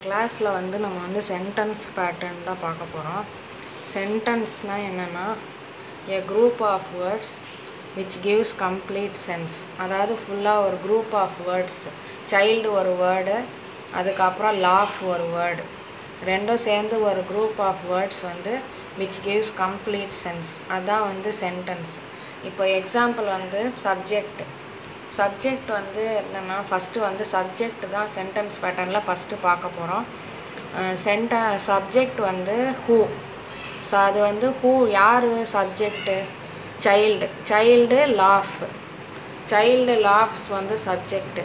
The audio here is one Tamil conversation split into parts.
கிளாஸில் வந்து நம்ம வந்து சென்டென்ஸ் பேட்டர்ன் தான் பார்க்க போகிறோம் சென்டென்ஸ்னால் என்னென்னா a group of words which gives complete sense அதாவது ஃபுல்லாக ஒரு குரூப் ஆஃப் வேர்ட்ஸ் சைல்டு ஒரு வேர்டு அதுக்கப்புறம் லாஃப் ஒரு வேர்டு ரெண்டும் சேர்ந்து ஒரு குரூப் ஆஃப் வேர்ட்ஸ் வந்து விச் கிவ்ஸ் கம்ப்ளீட் சென்ஸ் அதான் வந்து சென்டென்ஸ் இப்போ எக்ஸாம்பிள் வந்து சப்ஜெக்ட் சப்ஜெக்ட் வந்து என்னென்னா ஃபஸ்ட்டு வந்து சப்ஜெக்ட் தான் சென்டென்ஸ் பேட்டர்னில் ஃபஸ்ட்டு பார்க்க போகிறோம் சென்ட சப்ஜெக்ட் வந்து ஹூ ஸோ அது வந்து ஹூ யார் subject child child laugh child laughs வந்து சப்ஜெக்டு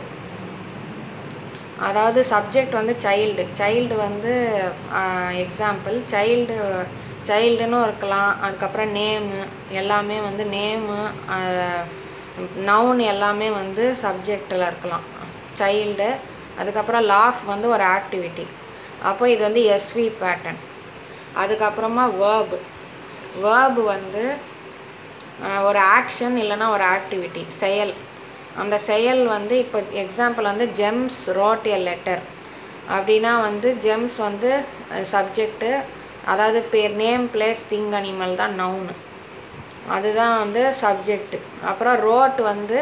அதாவது சப்ஜெக்ட் வந்து சைல்டு சைல்டு வந்து எக்ஸாம்பிள் சைல்டு சைல்டுன்னு இருக்கலாம் அதுக்கப்புறம் நேமு எல்லாமே வந்து நேமு நவுன் எல்லாமே வந்து சப்ஜெக்டில் இருக்கலாம் சைல்டு அதுக்கப்புறம் லாஃப் வந்து ஒரு ஆக்டிவிட்டி அப்போ இது வந்து எஸ்வி பேட்டர்ன் அதுக்கப்புறமா வேர்பு வேர்பு வந்து ஒரு ஆக்ஷன் இல்லைன்னா ஒரு ஆக்டிவிட்டி செயல் அந்த செயல் வந்து இப்போ எக்ஸாம்பிள் வந்து ஜெம்ஸ் ரோட் எ லெட்டர் அப்படின்னா வந்து ஜெம்ஸ் வந்து சப்ஜெக்டு அதாவது பேர் நேம் பிளேஸ் திங் அனிமல் தான் நவுனு அதுதான் வந்து சப்ஜெக்டு அப்புறம் ரோட் வந்து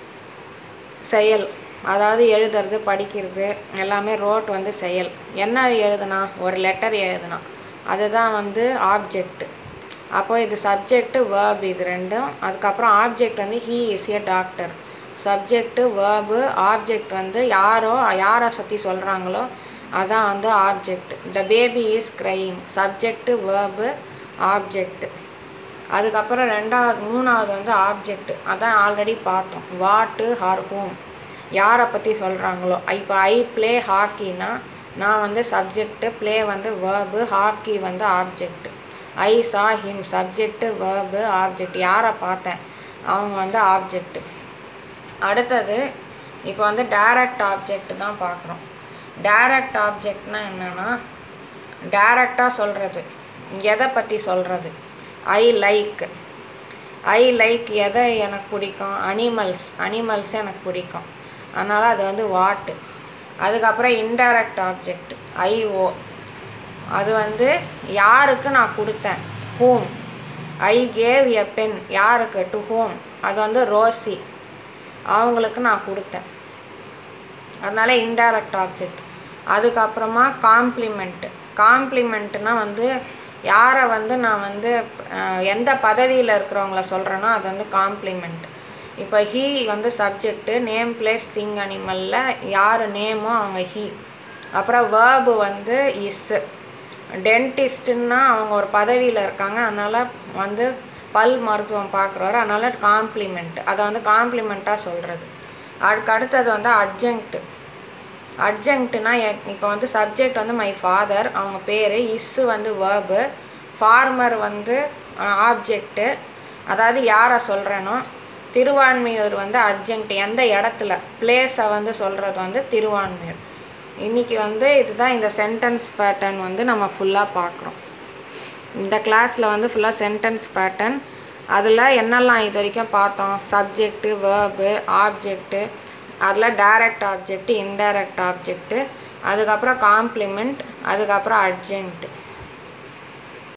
செயல் அதாவது எழுதுறது படிக்கிறது எல்லாமே ரோட் வந்து செயல் என்ன எழுதுனா ஒரு லெட்டர் எழுதுனா அதுதான் வந்து ஆப்ஜெக்ட் அப்போ இது சப்ஜெக்டு வேர்பு இது ரெண்டும் அதுக்கப்புறம் ஆப்ஜெக்ட் வந்து he is a doctor subject verb object வந்து யாரோ யாரை பற்றி சொல்கிறாங்களோ அதான் வந்து object the baby is crying subject verb object அதுக்கப்புறம் ரெண்டாவது மூணாவது வந்து ஆப்ஜெக்ட் அதான் ஆல்ரெடி பார்த்தோம் வாட்டு ஹார் ஹோம் யாரை பற்றி சொல்கிறாங்களோ இப்போ ஐ ப்ளே ஹாக்கினா நான் வந்து சப்ஜெக்டு ப்ளே வந்து வேர்பு ஹாக்கி வந்து object I saw him subject verb object யாரை பார்த்தேன் அவங்க வந்து ஆப்ஜெக்ட் அடுத்தது இப்போ வந்து டைரக்ட் ஆப்ஜெக்ட் தான் பார்க்குறோம் டைரக்ட் ஆப்ஜெக்ட்னா என்னென்னா டைரக்டாக சொல்கிறது எதை பற்றி சொல்கிறது ஐ லைக் ஐ லைக் எதை எனக்கு பிடிக்கும் அனிமல்ஸ் அனிமல்ஸ் எனக்கு பிடிக்கும் அதனால் அது வந்து வாட்டு அதுக்கப்புறம் இன்டைரக்ட் ஆப்ஜெக்ட் ஐஓ அது வந்து யாருக்கு நான் கொடுத்தேன் whom I gave a pen யாருக்கு டு ஹோம் அது வந்து ரோசி அவங்களுக்கு நான் கொடுத்தேன் அதனால் இன்டைரக்ட் ஆப்ஜெக்ட் அதுக்கப்புறமா காம்ப்ளிமெண்ட்டு காம்ப்ளிமெண்ட்டுனா வந்து யாரை வந்து நான் வந்து எந்த பதவியில் இருக்கிறவங்கள சொல்கிறேனோ அது வந்து காம்ப்ளிமெண்ட் இப்போ ஹீ வந்து சப்ஜெக்டு நேம் பிளேஸ் திங் அனிமலில் யார் நேமோ அவங்க ஹீ அப்புறம் வேர்பு வந்து இஸ்ஸு டென்டிஸ்ட்டுன்னா அவங்க ஒரு பதவியில் இருக்காங்க அதனால் வந்து பல் மருத்துவம் பார்க்குறவர் அதனால் காம்ப்ளிமெண்ட் அதை வந்து காம்ப்ளிமெண்ட்டாக சொல்கிறது அதுக்கு அடுத்தது வந்து அட்ஜங்க்ட்டு அட்ஜங்க்ட்னா இப்போ வந்து சப்ஜெக்ட் வந்து மை ஃபாதர் அவங்க பேர் இஸ்ஸு வந்து வேர்பு ஃபார்மர் வந்து ஆப்ஜெக்ட்டு அதாவது யாரை சொல்கிறேனோ திருவான்மையூர் வந்து அட்ஜங்க்ட் எந்த இடத்துல பிளேஸை வந்து சொல்கிறது வந்து திருவான்மையூர் இன்றைக்கி வந்து இதுதான் இந்த சென்டென்ஸ் பேட்டர்ன் வந்து நம்ம ஃபுல்லாக பார்க்குறோம் இந்த கிளாஸில் வந்து ஃபுல்லாக சென்டென்ஸ் பேட்டர்ன் அதில் என்னெல்லாம் இது வரைக்கும் பார்த்தோம் சப்ஜெக்டு வேர்பு ஆப்ஜெக்ட்டு அதில் டைரக்ட் ஆப்ஜெக்ட் இன்டைரக்ட் ஆப்ஜெக்ட்டு அதுக்கப்புறம் காம்ப்ளிமெண்ட் அதுக்கப்புறம் அர்ஜென்ட்டு